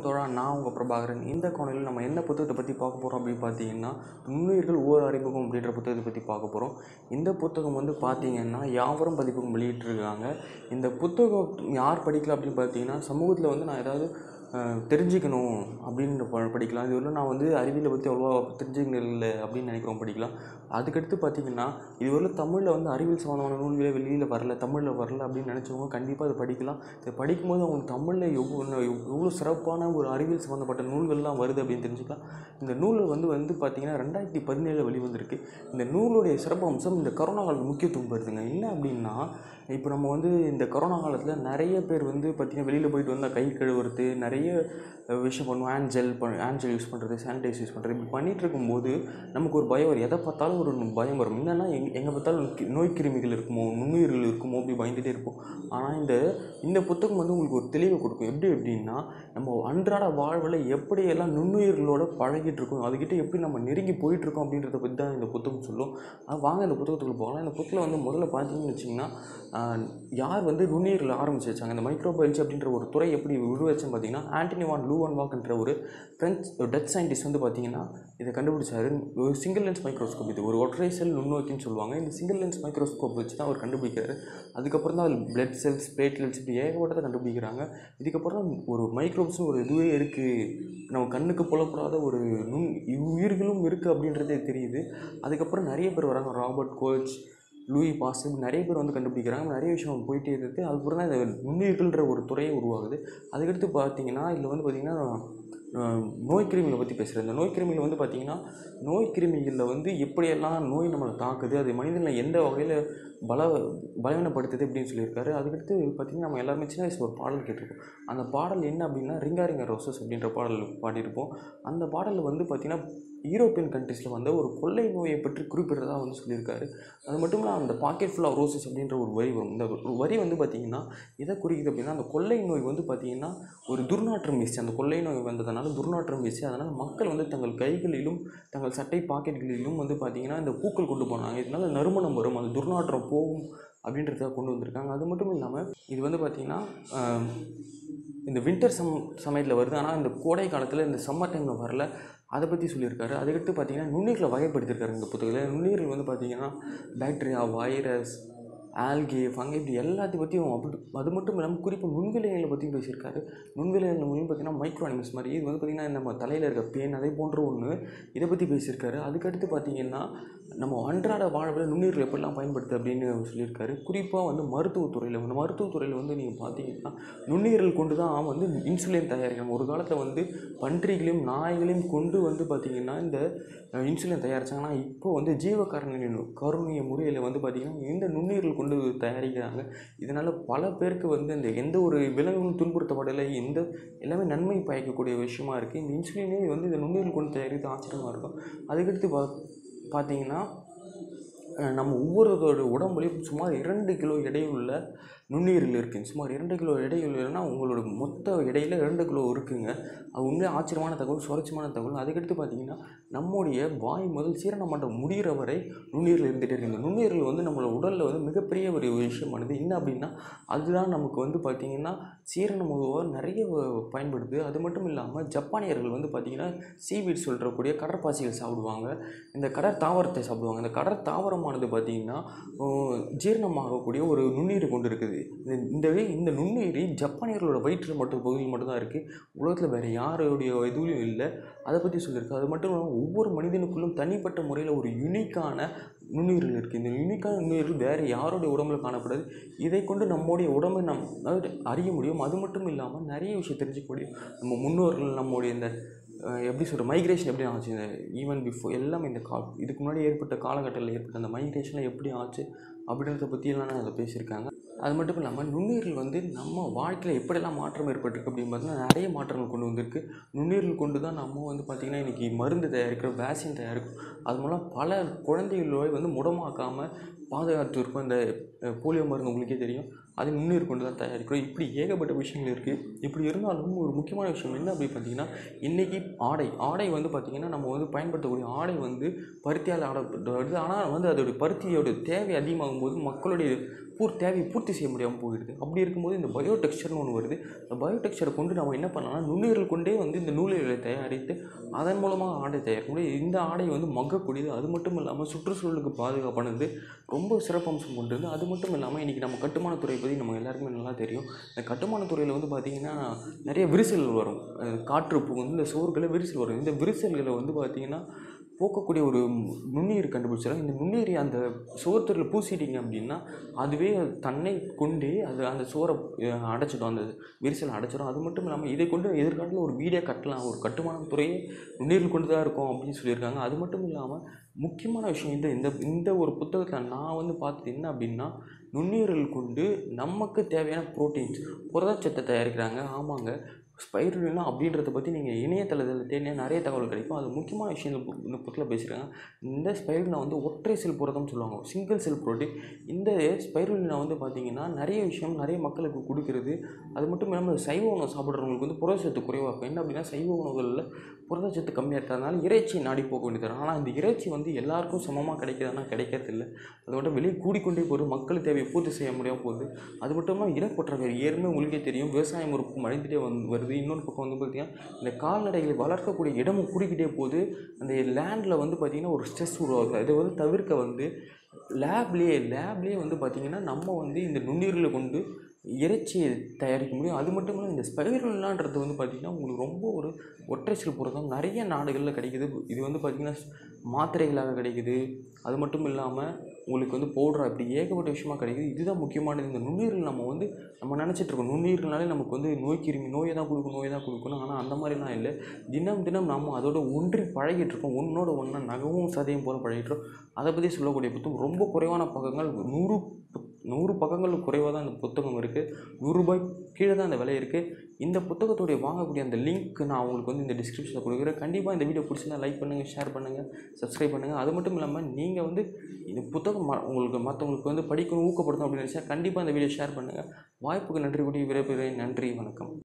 தோழா நான் உங்கள் பிரபாகரன் இந்த கோணையில் நம்ம என்ன புத்தகத்தை பற்றி பார்க்க போகிறோம் அப்படின்னு பார்த்தீங்கன்னா நுண்ணுயிர்கள் ஓர் அறிமுகம் அப்படின்ற புத்தகத்தை பற்றி பார்க்க போகிறோம் இந்த புத்தகம் வந்து பார்த்தீங்கன்னா யாவரும் பதிப்பகம் வெளியிட்டிருக்காங்க இந்த புத்தகம் யார் படிக்கலாம் அப்படின்னு பார்த்தீங்கன்னா சமூகத்தில் வந்து நான் ஏதாவது அஹ், தெரிஞ்சுக்கணும் அப்படின்னு ப- படிக்கலாம் இது வரலும் நான் வந்து அறிவியலை பற்றி அவ்வளோவா தெரிஞ்சுக்கணும் இல்லை அப்படின்னு நினைக்கிறோம் படிக்கலாம் அதுக்கடுத்து பார்த்தீங்கன்னா இதுவரையிலும் தமிழில் வந்து அறிவியல் சம்மந்தமான நூல்களே வெளியில் வரல தமிழில் வரல அப்படின்னு நினச்சவங்க கண்டிப்பாக இதை படிக்கலாம் இதை படிக்கும்போது அவங்களுக்கு தமிழில் எவ்வளோ எவ்வளோ சிறப்பான ஒரு அறிவியல் சம்மந்தப்பட்ட நூல்கள்லாம் வருது அப்படின்னு தெரிஞ்சுக்கலாம் இந்த நூல் வந்து வந்து பார்த்திங்கன்னா ரெண்டாயிரத்தி பதினேழில் வெளிவந்திருக்கு இந்த நூலுடைய சிறப்பு அம்சம் இந்த கொரோனா காலத்து முக்கியத்துவம் பெறுதுங்க என்ன அப்படின்னா இப்போ நம்ம வந்து இந்த கொரோனா காலத்தில் நிறைய பேர் வந்து பார்த்திங்கன்னா வெளியில் போயிட்டு வந்தால் கை கழுவுறது நிறைய அஹ், விஷயம் பண்ணுவோம் ஹேண்ட் ஜெல் பண்ண ஹேண்ட் ஜெல் யூஸ் பண்ணுறது சானிடைஸ் யூஸ் பண்ணுறது இப்படி பண்ணிகிட்டு இருக்கும்போது நமக்கு ஒரு பயம் வரும் எதை பார்த்தாலும் ஒரு பயம் வரும் என்னென்னா எங் எங்கே பார்த்தாலும் கி- நோய் கிருமிகள் இருக்குமோ நுண்ணுயிர்கள் இருக்குமோ அப்படி பயந்துகிட்டே இருப்போம் ஆனால் இந்த இந்த புத்தகம் வந்து உங்களுக்கு ஒரு தெளிவை கொடுக்கும் எப்படி எப்படின்னா நம்ம அன்றாட வாழ்வில் எப்படியெல்லாம் நுண்ணுயிர்களோட பழகிட்டு இருக்கோம் அதுக்கிட்ட எப்படி நம்ம நெருங்கி போயிட்டு இருக்கோம் அப்படின்றத பற்றி தான் இந்த புத்தகம் சொல்லும் அது வாங்க இந்த புத்தகத்துக்குள்ள போகலாம் இந்த புத்தகத்தில் வந்து முதல்ல பார்த்தீங்கன்னு வச்சிங்கன்னா ஆஹ், யார் வந்து நுண்ணுயிர்கள் ஆரம்பிச்சு வச்சாங்க இந்த மைக்ரோபயாலஜி அப்படின்ற ஒரு துறை எப்படி உருவச்சுன்னு பார்த்தீங்கன்னா ஆண்டனி வான் லூவன் வாக்ன்ற ஒரு ஃப்ரெஞ்ச் டச் சயின்டிஸ்ட் வந்து பார்த்தீங்கன்னா இதை கண்டுபிடிச்சாரு ஒரு சிங்கிள் லென்ஸ் மைக்ரோஸ்கோப் இது ஒரு ஒற்றை செல் நுண்ணோக்கின்னு சொல்லுவாங்க இந்த சிங்கிள் லென்ஸ் மைக்ரோஸ்கோப் வச்சு தான் அவர் கண்டுபிடிக்கிறாரு அதுக்கப்புறம் தான் அதில் பிளட் செல்ஸ் பிளேட்லெட்ஸ் இப்படி ஏகப்பட்டதை கண்டுபிடிக்கிறாங்க இதுக்கப்புறம் தான் ஒரு மைக்ரோப்ஸ்னு ஒரு இதுவே இருக்குது நம்ம கண்ணுக்கு புலப்படாத ஒரு நுண் உயிர்களும் இருக்குது அப்படின்றதே தெரியுது அதுக்கப்புறம் நிறைய பேர் வராங்க ராபர்ட் கோச் லூயி பாஸ் இப்படி நிறைய பேர் வந்து கண்டுபிடிக்கிறாங்க நிறைய விஷயம் போயிட்டே இருக்குது அதுக்கப்புறம் தான் இந்த நுண்ணுயிர்கள்ன்ற ஒரு துறையே உருவாகுது அதுக்கடுத்து பார்த்தீங்கன்னா இதில் வந்து பார்த்திங்கன்னா அஹ், நோய் கிருமிகளை பற்றி பேசுகிறேன் இந்த நோய் கிருமிகளை வந்து பார்த்திங்கன்னா நோய் கிருமிகளில் வந்து எப்படியெல்லாம் நோய் நம்மளை தாக்குது அது மனிதனை எந்த வகையில் பல பலவீனப்படுத்துது அப்படின்னு சொல்லியிருக்காரு அதுக்கடுத்து பார்த்திங்கன்னா நம்ம எல்லாருமே சின்ன வயசில் ஒரு பாடல் கேட்டிருப்போம் அந்த பாடல் என்ன அப்படின்னா ரிங்கா ரிங்கா ரோசஸ் அப்படின்ற பாடல் பாடியிருப்போம் அந்த பாடலில் வந்து பார்த்திங்கன்னா யூரோப்பியன் கண்ட்ரீஸில் வந்து ஒரு கொள்ளை நோயை பற்றி குறிப்பிடுறதா வந்து சொல்லியிருக்காரு அது மட்டும் இல்லாமல் அந்த பாக்கெட் ஃபுல் ஆஃப் ரோசஸ் அப்படின்ற ஒரு வரி வரும் இந்த ஒரு வரி வந்து பார்த்திங்கன்னா எதை குறிக்குது அப்படின்னா அந்த கொள்ளை நோய் வந்து பார்த்திங்கன்னா ஒரு துர்நாற்றம் வீசி அந்த கொள்ளை நோய் வந்ததுனால துர்நாற்றம் வீசி அதனால் மக்கள் வந்து தங்கள் கைகளிலும் தங்கள் சட்டை பாக்கெட்டுகளிலும் வந்து பார்த்திங்கன்னா இந்த பூக்கள் கொண்டு போனாங்க இதனால நறுமணம் வரும் அந்த துர்நாற்றம் போகும் அப்படின்றத கொண்டு வந்திருக்காங்க அது மட்டும் இல்லாமல் இது வந்து பார்த்திங்கன்னா ஆஹ், இந்த வின்டர் சம் சமயத்தில் வருது ஆனால் இந்த கோடை காலத்தில் இந்த சம்மர் டைமில் வரல அதை பற்றி சொல்லியிருக்காரு அதுக்கடுத்து பார்த்தீங்கன்னா நுண்ணுயிர்களை வகைப்படுத்தியிருக்காரு இந்த புத்தகத்தில் நுண்ணுயிர்கள் வந்து பார்த்திங்கன்னா பாக்டீரியா வைரஸ் ஆல்கே ஃபங்கை இப்படி எல்லாத்தையும் பற்றியும் அப்படி அது மட்டும் இல்லாமல் குறிப்பாக நுண்விலைகளை பற்றியும் பேசியிருக்காரு நுண்விலைகள் மூலியம் பார்த்தீங்கன்னா மைக்ரோ அனிமல்ஸ் மாதிரி இது வந்து பார்த்திங்கன்னா நம்ம தலையில் இருக்க பேன் அதே போன்ற ஒன்று இதை பற்றி பேசியிருக்காரு அதுக்கடுத்து பார்த்திங்கன்னா நம்ம அன்றாட வாழ்வில் நுண்ணுயிர்கள் எப்படிலாம் பயன்படுத்து அப்படின்னு சொல்லியிருக்காரு குறிப்பாக வந்து மருத்துவத்துறையில் வந்து மருத்துவத்துறையில் வந்து நீங்கள் பார்த்தீங்கன்னா நுண்ணுயிர்கள் கொண்டு தான் வந்து இன்சுலின் தயாரிக்கணும் ஒரு காலத்தில் வந்து பன்றிகளையும் நாய்களையும் கொண்டு வந்து பார்த்திங்கன்னா இந்த அஹ், இன்சுலின் தயாரிச்சாங்கன்னா இப்போ வந்து ஜீவகாரணிய கருணிய முறையில் வந்து பார்த்திங்கன்னா இந்த நுண்ணுயிர்கள் கொண்டு தயாரிக்கிறாங்க இதனால் பல பேருக்கு வந்து இந்த எந்த ஒரு விலங்குகளும் துன்புறுத்தப்படலை எந்த எல்லாமே நன்மை பயக்கக்கூடிய விஷயமா இருக்குது இந்த இன்சுலினே வந்து இந்த நுண்ணுயிர்கள் கொண்டு தயாரித்து ஆச்சரியமாக இருக்கும் அதுக்கடுத்து பா பார்த்தீங்கன்னா அஹ் நம்ம ஒவ்வொருத்தோட உடம்புலையும் சுமார் இரண்டு கிலோ எடையுள்ள நுண்ணுயிர்கள் இருக்குது சுமார் இரண்டு கிலோ எடையுள்ளனா உங்களோட மொத்த எடையில் இரண்டு கிலோ இருக்குங்க அது உண்மையாக ஆச்சரியமான தகவல் சுவாரஸ்யமான தகவல் அதுக்கடுத்து பார்த்தீங்கன்னா நம்முடைய வாய் முதல் சீரண மட்டம் முடிகிற வரை நுண்ணுயிர்கள் இருந்துகிட்டே இருக்குது இந்த நுண்ணுயிர்கள் வந்து நம்மளோட உடலில் வந்து மிகப்பெரிய ஒரு விஷயமானது என்ன அப்படின்னா அதுதான் நமக்கு வந்து பார்த்திங்கன்னா சீரணம் உதவாக நிறைய வ- பயன்படுது அது மட்டும் இல்லாமல் ஜப்பானியர்கள் வந்து பார்த்திங்கன்னா சீவீட் சொல்கிறக்கூடிய கடற்பாசிகள் சாப்பிடுவாங்க இந்த கடற் தாவரத்தை சாப்பிடுவாங்க இந்த கடற் தாவரமானது பார்த்திங்கன்னா ஜீரணமாகக்கூடிய ஒரு நுண்ணுயிரை கொண்டு இருக்குது இந்த இந்த இந்த நுண்ணுயிரி ஜப்பானியர்களோட வயிற்றில் மட்டும் பகுதியில் மட்டும்தான் இருக்குது உலகத்தில் வேறு யாருடைய இதுலையும் இல்லை அதை பற்றி சொல்லியிருக்கு அது மட்டும் இல்லாமல் ஒவ்வொரு மனிதனுக்குள்ளும் தனிப்பட்ட முறையில் ஒரு யுனிக்கான நுண்ணுயிர்கள் இருக்குது இந்த யுனிக்கான நுண்ணுயிர்கள் வேறு யாருடைய உடம்புல காணப்படாது இதை கொண்டு நம்முடைய உடம்பை நம் அதாவது அறிய முடியும் அது மட்டும் இல்லாமல் நிறைய விஷயம் தெரிஞ்சுக்க முடியும் நம்ம முன்னோர்கள் நம்முடைய இந்த அஹ், எப்படி சொல்கிற மைக்ரேஷன் எப்படி ஆச்சு இந்த ஈவன் பிஃபோர் எல்லாமே இந்த கா இதுக்கு முன்னாடி ஏற்பட்ட காலகட்டத்தில் ஏற்பட்ட அந்த மைக்ரேஷன்லாம் எப்படி ஆச்சு அப்படின்றத பற்றியெல்லாம் அதில் பேசியிருக்காங்க அது மட்டும் இல்லாமல் நுண்ணுயிர்கள் வந்து நம்ம வாழ்க்கையில் எப்படியெல்லாம் மாற்றம் ஏற்பட்டிருக்கு அப்படின்னு பார்த்தீங்கன்னா நிறைய மாற்றங்கள் கொண்டு வந்திருக்கு நுண்ணுயிர்கள் கொண்டு தான் நம்ம வந்து பார்த்திங்கன்னா இன்றைக்கி மருந்து தயாரிக்கிறோம் வேக்சின் தயாரிக்கும் அது மூலம் பல குழந்தைகளோட வந்து முடமாக்காமல் பாதுகாத்து இருக்கும் இந்த அஹ், போலியோ மருந்து உங்களுக்கே தெரியும் அது நுண்ணுயிர் கொண்டு தான் தயாரிக்கிறோம் இப்படி ஏகப்பட்ட விஷயங்கள் இருக்குது இப்படி இருந்தாலும் ஒரு முக்கியமான விஷயம் என்ன அப்படி பார்த்தீங்கன்னா இன்றைக்கி ஆடை ஆடை வந்து பார்த்திங்கன்னா நம்ம வந்து பயன்படுத்தக்கூடிய ஆடை வந்து பருத்தியால் ஆடப்பட்டு வருது ஆனால் வந்து அதோடைய பருத்தியோட தேவை அதிகமாகும் போது மக்களுடைய பூர் தேவையை பூர்த்தி செய்ய முடியாமல் போயிடுது அப்படி இருக்கும்போது இந்த பயோ டெக்ஸ்சர்னு ஒன்று வருது இந்த பயோ டெக்ஸ்சரை கொண்டு நம்ம என்ன பண்ணலாம்னா நுண்ணுயிர்கள் கொண்டே வந்து இந்த நூலிகளை தயாரித்து அதன் மூலமாக ஆடை தயாரிக்க முடியும் இந்த ஆடை வந்து மக்கக்கூடியது அது மட்டும் இல்லாமல் சுற்றுச்சூழலுக்கு பாதுகாப்பானது ரொம்ப சிறப்பம்சம் கொண்டது அது மட்டும் இல்லாமல் இன்றைக்கி நம்ம கட்டுமான துறை பற்றி நம்ம எல்லாருக்குமே நல்லா தெரியும் இந்த கட்டுமான துறையில் வந்து பார்த்திங்கன்னா நிறைய விரிசல் வரும் அஹ் காற்று புகுந்து இந்த சுவர்களில் விரிசல் வரும் இந்த விரிசல்களை வந்து பார்த்திங்கன்னா போக்கக்கூடிய ஒரு நுண்ணுயிர் கண்டுபிடிச்சிடும் இந்த நுண்ணுயிரி அந்த சுவர்த்தரில் பூசிட்டீங்க அப்படின்னா அதுவே தன்னை கொண்டே அது அந்த சுவரை அஹ், அடைச்சிடும் அந்த விரிசலை அடைச்சிடும் அது மட்டும் இல்லாமல் இதை கொண்டு எதிர்காலத்தில் ஒரு வீடே கட்டலாம் ஒரு கட்டுமான துறையே நுண்ணுயிர் கொண்டு தான் இருக்கும் அப்படின்னு சொல்லியிருக்காங்க அது மட்டும் இல்லாமல் முக்கியமான விஷயம் இந்த இந்த இந்த ஒரு புத்தகத்தில் நான் வந்து பார்த்தது என்ன அப்படின்னா நுண்ணுயிர்கள் கொண்டு நமக்கு தேவையான ப்ரோட்டீன்ஸ் புரதச்சத்தை தயாரிக்கிறாங்க ஆமாங்க ஸ்பைருலினா அப்படின்றத பற்றி நீங்கள் இணையதளத்தில் தேடினா நிறைய தகவல் கிடைக்கும் அது முக்கியமான விஷயம் இந்த புக் இந்த புக்கில் பேசியிருக்காங்க இந்த ஸ்பைருலினா வந்து ஒற்றை செல் புரதம்னு சொல்லுவாங்க சிங்கிள் செல் புரோட்டீன் இந்த ஸ்பைருலினா வந்து பார்த்திங்கன்னா நிறைய விஷயம் நிறைய மக்களுக்கு கொடுக்கிறது அது மட்டும் இல்லாமல் சைவ உணவு சாப்பிட்றவங்களுக்கு வந்து புரதச்சத்து குறைவாக இருக்கும் என்ன அப்படின்னா சைவ உணவுகளில் புரதச்சத்து கம்மியாக இருக்கிறதுனால இறைச்சி நாடி போக வேண்டியது வரும். ஆனால் இந்த இறைச்சி வந்து எல்லாருக்கும் சமமாக கிடைக்கிறதுனா கிடைக்கிறதில்ல அதோட விலை கூடிக்கொண்டே போகுது மக்கள் தேவையை பூர்த்தி செய்ய முடியாமல் போகுது அது மட்டும் இல்லாமல் இனப்பற்றாக்குறை ஏற்கனவே உங்களுக்கே தெரியும் விவசாயம் ஒரு பக்கம் அழிந்துட்டே வந்து வருது இன்னொரு பக்கம் வந்து பார்த்திங்கன்னா இந்த கால்நடைகளை வளர்க்கக்கூடிய இடமும் கூடிக்கிட்டே போகுது அந்த லேண்டில் வந்து பார்த்திங்கன்னா ஒரு ஸ்ட்ரெஸ் உருவாகுது இதை வந்து தவிர்க்க வந்து லேப்லேயே லேப்லேயே வந்து பார்த்திங்கன்னா நம்ம வந்து இந்த நுண்ணுயிர்களை கொண்டு இறைச்சியை தயாரிக்க முடியும் அது மட்டும் இல்லாமல் இந்த ஸ்பைருலான்றது வந்து பார்த்திங்கன்னா உங்களுக்கு ரொம்ப ஒரு ஒற்றை செல் புரதம் நிறைய நாடுகளில் கிடைக்குது இது வந்து பார்த்திங்கன்னா மாத்திரைகளாக கிடைக்குது அது மட்டும் இல்லாமல் உங்களுக்கு வந்து பவுடரா இப்படி ஏகப்பட்ட விஷயமா கிடைக்குது இதுதான் முக்கியமானது இந்த நுண்ணுயிர்கள் நம்ம வந்து நம்ம நினச்சிட்டு இருக்கோம் நுண்ணுயிர்கள்னாலே நமக்கு வந்து நோய் கிருமி நோயை தான் கொடுக்கும் நோயை தான் கொடுக்கணும் ஆனால் அந்த மாதிரிலாம் இல்லை தினம் தினம் நம்ம அதோட ஒன்றி பழகிட்டு இருக்கோம் ஒன்றோட ஒன்றா நகவும் சதையும் போல பழகிட்டுருக்கோம் அதை பற்றி சொல்லக்கூடிய புத்தகம் ரொம்ப குறைவான பக்கங்கள் நூறு புத்- நூறு பக்கங்கள் குறைவாக தான் இந்த புத்தகம் இருக்குது நூறுரூபாய் கீழே தான் அந்த விலை இருக்குது இந்த புத்தகத்துடைய வாங்கக்கூடிய அந்த லிங்க் நான் உங்களுக்கு வந்து இந்த டிஸ்கிரிப்ஷனில் கொடுக்குறேன் கண்டிப்பாக இந்த வீடியோ பிடிச்சிருந்தா லைக் பண்ணுங்கள் ஷேர் பண்ணுங்கள் சப்ஸ்கிரைப் பண்ணுங்கள் அது மட்டும் இல்லாமல் நீங்கள் வந்து இந்த புத்தகம் ம- உங்களுக்கு மற்றவங்களுக்கு வந்து படிக்கணும் ஊக்கப்படுத்தணும் அப்படின்னு நினச்சா கண்டிப்பாக இந்த வீடியோ ஷேர் பண்ணுங்கள் வாய்ப்புக்கு நன்றி கூடி விரைவுகிறேன் நன்றி வணக்கம்